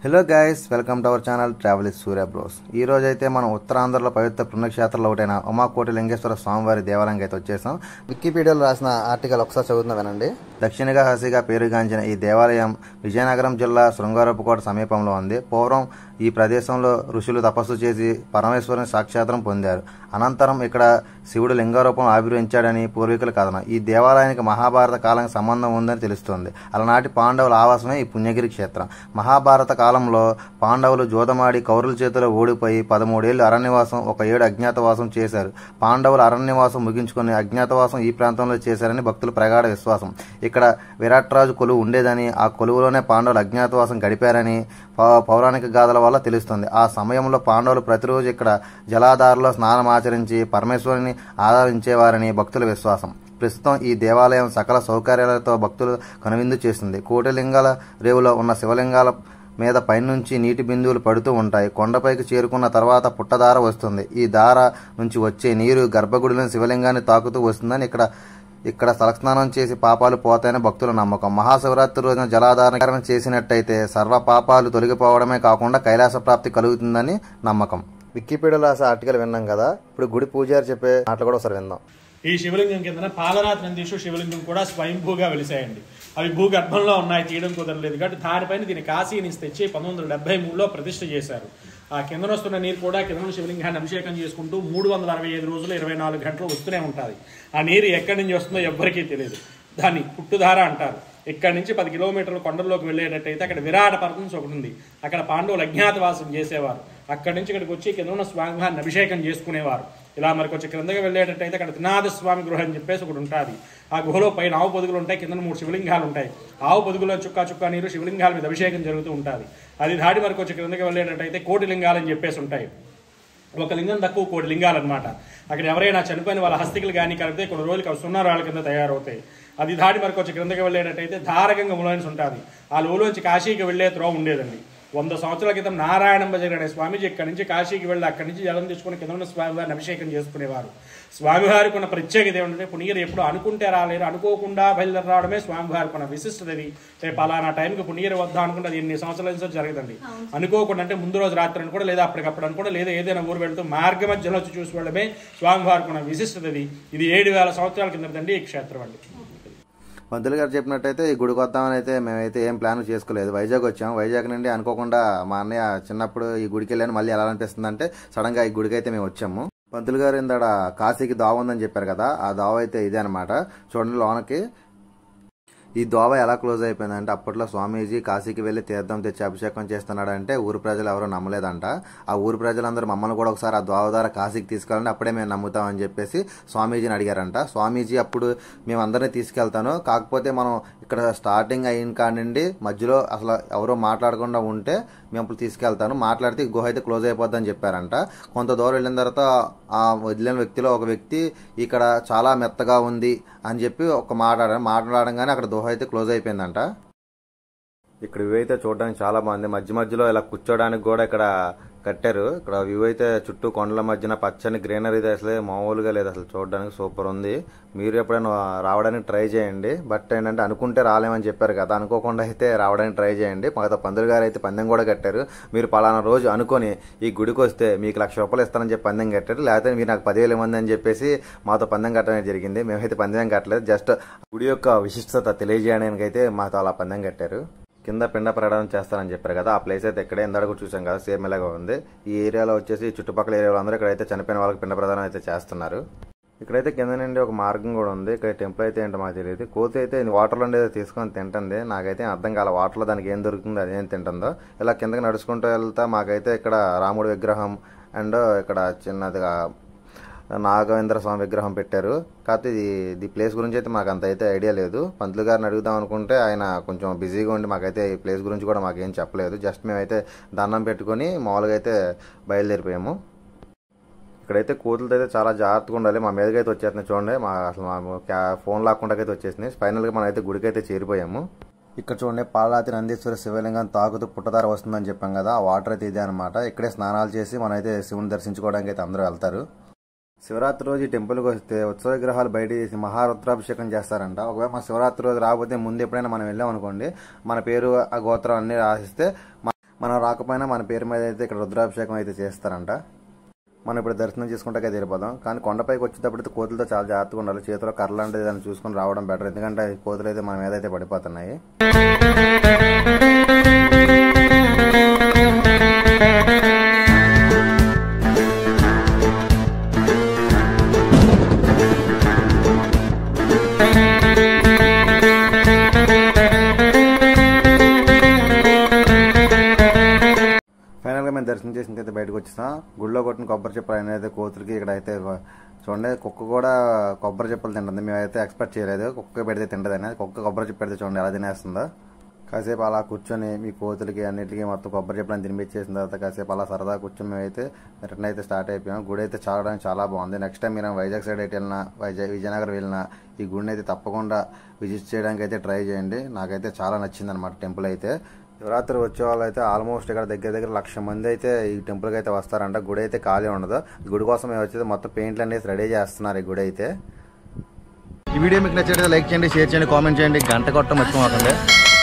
hello guys welcome to our channel travel is Surya bros ఈ రోజు అయితే మనం ఉత్తరాంధ్రలో పవిత్ర పుణ్యక్షేత్రంలో ఒకటైన ఉమాకోటి లింగేశ్వర స్వామివారి దేవాలయంకి అయితే వచ్చేసాం వికీపీడియాలో రాసిన ఆర్టికల్ ఒకసారి చదువుతున్నా వినండి దక్షిణగా హసిగా పేరుగాంచిన ఈ దేవాలయం విజయనగరం జిల్లా శృంగారపుకోట సమీపంలో ఉంది పూర్వం ఈ ప్రదేశంలో ఋషులు తపస్సు చేసి పరమేశ్వరుని సాక్షాత్రం పొందారు అనంతరం ఇక్కడ శివుడు లింగరూపం ఆవిర్వించాడని పూర్వీకుల కథనం ఈ దేవాలయానికి మహాభారత కాలానికి సంబంధం ఉందని తెలుస్తోంది అలనాటి పాండవుల ఆవాసమే ఈ పుణ్యగిరి క్షేత్రం మహాభారత కాలంలో పాండవులు జోదమాడి కౌరుల చేతిలో ఓడిపోయి పదమూడేళ్లు అరణ్యవాసం ఒక ఏడు అజ్ఞాతవాసం చేశారు పాండవులు అరణ్యవాసం ముగించుకుని అజ్ఞాతవాసం ఈ ప్రాంతంలో చేశారని భక్తుల ప్రగాఢ విశ్వాసం ఇక్కడ విరాట్రాజు కొలువు ఉండేదని ఆ కొలువులోనే పాండవులు అజ్ఞాతవాసం గడిపారని పౌ- పౌరాణిక గాథల వల్ల తెలుస్తుంది ఆ సమయంలో పాండవులు ప్రతిరోజు ఇక్కడ జలాధారలో స్నానం ఆచరించి పరమేశ్వరుని ఆరాధించేవారని భక్తుల విశ్వాసం ప్రస్తుతం ఈ దేవాలయం సకల సౌకర్యాలతో భక్తులు కనువిందు చేస్తుంది కోటిలింగాల రేవులో ఉన్న శివలింగాల మీద పైనుంచి నీటి బిందువులు పడుతూ ఉంటాయి కొండపైకి చేరుకున్న తర్వాత పుట్టధార వస్తుంది ఈ దార నుంచి వచ్చే నీరు గర్భగుడిలోని శివలింగాన్ని తాకుతూ వస్తుందని ఇక్కడ ఇక్కడ తలస్నానం చేసి పాపాలు పోతాయని భక్తుల నమ్మకం మహాశివరాత్రి రోజున జలాధారణ చేసినట్టయితే సర్వ పాపాలు తొలగిపోవడమే కాకుండా కైలాస ప్రాప్తి కలుగుతుందని నమ్మకం వికీపీడియాలో రాసే ఆర్టికల్ విన్నాం కదా ఇప్పుడు గుడి పూజారి చెప్పే మాటలు కూడా ఒకసారి విందాం ఈ శివలింగం కింద పాలరాత్రి నందీశ్వర శివలింగం కూడా స్వయంభూగా వెలిసాయండి అవి భూగర్భంలో ఉన్నాయి తీయడం కుదరలేదు కాబట్టి దానిపైన దీన్ని కాశీ నుంచి తెచ్చి పంతొమ్మిది వందల డెబ్బై మూడులో ప్రతిష్ఠ చేశారు ఆ కిందన వస్తున్న నీరు కూడా కింద శివలింగాన్ని అభిషేకం చేసుకుంటూ మూడు వందల అరవై ఐదు రోజులు ఇరవై నాలుగు గంటలు వస్తూనే ఉంటుంది ఆ నీరు ఎక్కడి నుంచి వస్తుందో ఎవ్వరికీ తెలియదు దాన్ని పుట్టుధార అంటారు ఇక్కడి నుంచి పది కిలోమీటర్ల కొండల్లోకి వెళ్ళేటట్టయితే అక్కడ విరాట పర్వతం ఒకటి ఉంది అక్కడ పాండవులు అజ్ఞాతవాసం చేసేవారు అక్కడి నుంచి ఇక్కడికి వచ్చి కింద ఉన్న స్వామివారిని అభిషేకం చేసుకునేవారు ఇలా మరి కొంచెం క్రిందకి వెళ్ళేటట్టయితే అక్కడ త్రినాథ స్వామి గృహ అని చెప్పేసి ఒకటి ఉంటుంది ఆ గుహలో పైన ఆవు పొదుగులు ఉంటాయి కింద మూడు శివలింగాలు ఉంటాయి ఆవు పొదుగులో చుక్కా చుక్కా నీరు శివలింగాల మీద అభిషేకం జరుగుతూ ఉంటుంది అది దాడి మరి కొంచెం క్రిందకి వెళ్ళేటట్టయితే కోటి లింగాలు అని చెప్పేసి ఉంటాయి ఒక లింగం తక్కువ కోటి లింగాలు అనమాట అక్కడ ఎవరైనా చనిపోయిన వాళ్ళ హస్తికలు కానీ కలిపితే కొన్ని రోజులకి అవి సున్నా రాళ్ళ కింద తయారవుతాయి అది దాటి మరి కొంచెం క్రిందకి వెళ్ళేటట్టయితే ధారకంగా ములోన్స్ ఉంటుంది ఆ లోలోంచి కాశీకి వెళ్ళే త్రో ఉండేదండి వంద సంవత్సరాల క్రితం నారాయణ బజర్ అనే స్వామీజీ ఇక్కడి నుంచి కాశీకి వెళ్ళి అక్కడి నుంచి జలం తీసుకుని కింద ఉన్న స్వామివారిని అభిషేకం చేసుకునేవారు స్వామివారికి ఉన్న ప్రత్యేకత ఏమంటే పుణ్యగిరి ఎప్పుడు అనుకుంటే రాలేరు అనుకోకుండా బయలుదేరి రావడమే స్వామివారికి ఉన్న విశిష్టతది రేపు పలానా టైంకి పుణ్యగిరి వద్దాం అనుకుంటే అది ఎన్ని సంవత్సరాల నుంచి జరగదండి అనుకోకుండా అంటే ముందు రోజు రాత్రి అని కూడా లేదా అప్పటికప్పుడు అని కూడా లేదా ఏదైనా ఊరు వెళ్తూ మార్గ మధ్యలో వచ్చి చూసి వెళ్ళడమే స్వామివారికి ఉన్న విశిష్టతది ఇది ఏడు వేల సంవత్సరాల కిందటండి ఈ క్షేత్రం అండి పంతులు గారు చెప్పినట్టయితే ఈ గుడికి వద్దామని అయితే మేమైతే ఏం ప్లాన్ చేసుకోలేదు వైజాగ్ వచ్చాం వైజాగ్ నుండి అనుకోకుండా మా అన్నయ్య చిన్నప్పుడు ఈ గుడికి వెళ్ళాను మళ్ళీ ఎలా అనిపిస్తుంది అంటే సడన్ గా ఈ గుడికి అయితే మేము వచ్చాము పంతులు గారు ఇందాడ కాశీకి దావ ఉందని చెప్పారు కదా ఆ దావ అయితే ఇదే అనమాట చూడండి లోనకి ఈ దోవ ఎలా క్లోజ్ అయిపోయిందంటే అప్పట్లో స్వామీజీ కాశీకి వెళ్లి తీర్థం తెచ్చి అభిషేకం చేస్తున్నాడంటే ఊరు ప్రజలు ఎవరో నమ్మలేదంట ఆ ఊరు ప్రజలందరూ మమ్మల్ని కూడా ఒకసారి ఆ దోవ ద్వారా కాశీకి తీసుకెళ్ళండి అప్పుడే మేము నమ్ముతామని చెప్పేసి స్వామీజీని అడిగారంట స్వామీజీ అప్పుడు మేము అందరినీ తీసుకెళ్తాను కాకపోతే మనం ఇక్కడ స్టార్టింగ్ అయిన కాడి నుండి మధ్యలో అసలు ఎవరో మాట్లాడకుండా ఉంటే మేము అప్పుడు తీసుకెళ్తాను మాట్లాడితే ఈ గుహ అయితే క్లోజ్ అయిపోద్దని చెప్పారంట కొంత దూరం వెళ్ళిన తర్వాత ఆ వదిలిన వ్యక్తిలో ఒక వ్యక్తి ఇక్కడ చాలా మెత్తగా ఉంది అని చెప్పి ఒక మాట్లాడారు మాట్లాడగానే అక్కడ దోహ అయితే క్లోజ్ అయిపోయిందంట ఇక్కడ వ్యూ అయితే చూడడానికి చాలా బాగుంది మధ్య మధ్యలో ఇలా కూర్చోడానికి కూడా ఇక్కడ కట్టారు ఇక్కడ వ్యూ అయితే చుట్టూ కొండల మధ్యన పచ్చని గ్రీనరీ అయితే అసలే మామూలుగా లేదు అసలు చూడడానికి సూపర్ ఉంది మీరు ఎప్పుడైనా రావడానికి ట్రై చేయండి బట్ ఏంటంటే అనుకుంటే రాలేమని చెప్పారు కదా అనుకోకుండా అయితే రావడానికి ట్రై చేయండి మాతో పందులు గారు అయితే పందెం కూడా కట్టారు మీరు పలానా రోజు అనుకొని ఈ గుడికి వస్తే మీకు లక్ష రూపాయలు ఇస్తానని చెప్పి పందెం కట్టారు లేకపోతే మీరు నాకు పదివేలు ఇవ్వండి అని చెప్పేసి మాతో పందెం కట్టడం జరిగింది మేమైతే పందెం కట్టలేదు జస్ట్ గుడి యొక్క విశిష్టత తెలియజేయడానికి అయితే మాతో అలా పందెం కట్టారు కింద పిండ ప్రయాణం చేస్తారని చెప్పారు కదా ఆ ప్లేస్ అయితే ఇక్కడే ఇందాక చూసాం కదా సేమ్ ఇలాగా ఉంది ఈ ఏరియాలో వచ్చేసి చుట్టుపక్కల ఏరియాలో అందరూ ఇక్కడైతే చనిపోయిన వాళ్ళకి పిండ ప్రదానం అయితే చేస్తున్నారు ఇక్కడైతే కింద నుండి ఒక మార్గం కూడా ఉంది ఇక్కడ టెంపుల్ అయితే ఏంటో మాకు తెలియదు కోతి అయితే వాటర్లో ఉండేది తీసుకొని తింటుంది నాకైతే అర్థం కాల వాటర్లో దానికి ఏం దొరుకుతుందో అదేం తింటుందో ఇలా కిందకి నడుచుకుంటూ వెళ్తా మాకైతే ఇక్కడ రాముడి విగ్రహం అండ్ ఇక్కడ చిన్నదిగా నాగవేంద్ర స్వామి విగ్రహం పెట్టారు కాకపోతే ఇది ఈ ప్లేస్ గురించి అయితే మాకు అంత అయితే ఐడియా లేదు పంతులు గారిని అడుగుదాం అనుకుంటే ఆయన కొంచెం బిజీగా ఉండి మాకైతే ఈ ప్లేస్ గురించి కూడా మాకేం చెప్పలేదు జస్ట్ మేమైతే దండం పెట్టుకొని మామూలుగా అయితే బయలుదేరిపోయాము ఇక్కడైతే కోతులతో అయితే చాలా జాగ్రత్తగా ఉండాలి మా మీదకి అయితే వచ్చేస్తున్నాయి చూడండి మా అసలు మా క్యా- ఫోన్ లాక్కుండా అయితే వచ్చేసినాయి ఫైనల్గా మనం అయితే గుడికి అయితే చేరిపోయాము ఇక్కడ చూడండి పాలరాతి నందీశ్వర శివలింగం తాకుతూ పుట్టదార వస్తుందని చెప్పాం కదా ఆ వాటర్ అయితే ఇదే అనమాట ఇక్కడే స్నానాలు చేసి మనం అయితే శివుని దర్శించుకోవడానికి అయితే అందరూ వెళ్తారు శివరాత్రి రోజు ఈ టెంపుల్కి వస్తే ఉత్సవ విగ్రహాలు బయట తీసి మహారుద్రాభిషేకం చేస్తారంట ఒకవేళ మా శివరాత్రి రోజు రాకపోతే ముందు ఎప్పుడైనా మనం వెళ్ళాం అనుకోండి మన పేరు ఆ గోత్రం అన్ని రాసిస్తే మ- మనం రాకపోయినా మన పేరు మీద అయితే ఇక్కడ రుద్రాభిషేకం అయితే చేస్తారంట మనం ఇప్పుడు దర్శనం చేసుకుంటాకే తీరిపోదాం కానీ కొండపైకి వచ్చేటప్పుడు అయితే కోతులతో చాలా జాగ్రత్తగా ఉండాలి చేతిలో కర్రలు అంటే దాన్ని చూసుకొని రావడం బెటర్ ఎందుకంటే ఈ కోతులు అయితే మన మీద అయితే పడిపోతున్నాయి ఫైనల్గా మేము దర్శనం చేసిన అయితే బయటకు వచ్చేసాం గుడిలో కొట్టిన కొబ్బరి చెప్పలు అయినా అయితే కోతులకి ఇక్కడ అయితే చూడండి కుక్క కూడా కొబ్బరి చెప్పలు తింటుంది మేమైతే ఎక్స్పెక్ట్ చేయలేదు కుక్క పెడితే తింటది అనేది కుక్క కొబ్బరి చెప్పు పెడితే చూడండి ఎలా తినేస్తుందో కాసేపు అలా కూర్చొని మీ కోతులకి అన్నిటికీ మొత్తం కొబ్బరి చెప్పలని తినిపించేసిన తర్వాత కాసేపు అలా సరదా కూర్చొని మేమైతే రిటర్న్ అయితే స్టార్ట్ అయిపోయాం గుడి అయితే చాలడానికి చాలా బాగుంది నెక్స్ట్ టైం మీరు వైజాగ్ సైడ్ అయితే వెళ్ళినా వైజాగ్ విజయనగరం వెళ్ళినా ఈ గుడిని అయితే తప్పకుండా విజిట్ చేయడానికి అయితే ట్రై చేయండి నాకైతే చాలా నచ్చింది అనమాట టెంపుల్ అయితే శివరాత్రి వచ్చే వాళ్ళు అయితే ఆల్మోస్ట్ ఇక్కడ దగ్గర దగ్గర లక్ష మంది అయితే ఈ టెంపుల్కి అయితే వస్తారంట గుడి అయితే ఖాళీ ఉండదు ఈ గుడి కోసం మేము వచ్చేది మొత్తం పెయింట్లు అనేసి రెడీ చేస్తున్నారు ఈ గుడి అయితే ఈ వీడియో మీకు నచ్చితే లైక్ చేయండి షేర్ చేయండి కామెంట్ చేయండి గంట కొట్టడం మర్చిపోకండి